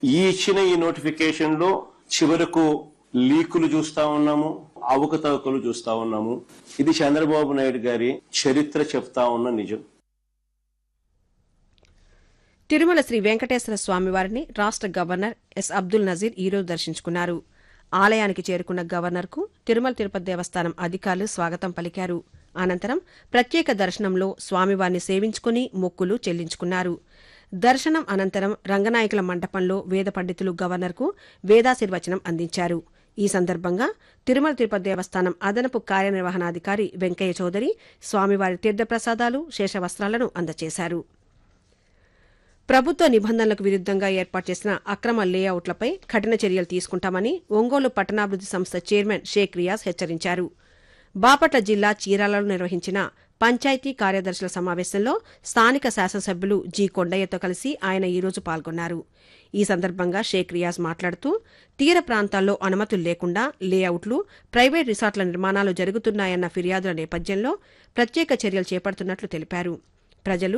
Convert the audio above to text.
ఈ ఇచ్చిన ఈ నోటిఫికేషన్ లో చివరకు లీకులు చూస్తా ఉన్నాము అవకతవకలు చూస్తా ఉన్నాము ఇది చంద్రబాబు నాయుడు గారి చరిత్ర చెప్తా ఉన్న నిజం తిరుమల శ్రీ వెంకటేశ్వర స్వామివారిని రాష్ట గవర్నర్ ఎస్ అబ్దుల్ నజీర్ ఈరోజు దర్శించుకున్నారు ఆలయానికి చేరుకున్న గవర్నర్కు తిరుమల తిరుపతి దేవస్థానం అధికారులు స్వాగతం పలికారు అనంతరం ప్రత్యేక దర్శనంలో స్వామివారిని సేవించుకుని మొక్కులు చెల్లించుకున్నారు దర్శనం అనంతరం రంగనాయకుల మండపంలో వేద పండితులు గవర్నర్కు వేదాశీర్వచనం అందించారు ఈ సందర్భంగా తిరుమల తిరుపతి దేవస్థానం అదనపు కార్యనిర్వహణాధికారి వెంకయ్య చౌదరి స్వామివారి తీర్థప్రసాదాలు శేషవస్త్రాలను అందజేశారు ప్రభుత్వ నిబంధనలకు విరుద్దంగా ఏర్పాటు చేసిన అక్రమ లేఅవుట్లపై కఠిన చర్యలు తీసుకుంటామని ఒంగోలు పట్టణాభివృద్ది సంస్థ చైర్మన్ షేక్ రియాజ్ హెచ్చరించారు బాపట్ల జిల్లా చీరాలలో నిర్వహించిన పంచాయతీ కార్యదర్శుల సమావేశంలో స్థానిక శాసనసభ్యులు జి కొండయ్యతో కలిసి ఆయన ఈరోజు పాల్గొన్నారు ఈ సందర్భంగా షేక్ రియాజ్ మాట్లాడుతూ తీర ప్రాంతాల్లో అనుమతులు లేకుండా లేఅవుట్లు ప్రైవేట్ రిసార్ట్ల నిర్మాణాలు జరుగుతున్నాయన్న ఫిర్యాదుల నేపథ్యంలో ప్రత్యేక చర్యలు చేపడుతున్నట్లు తెలిపారు ప్రజలు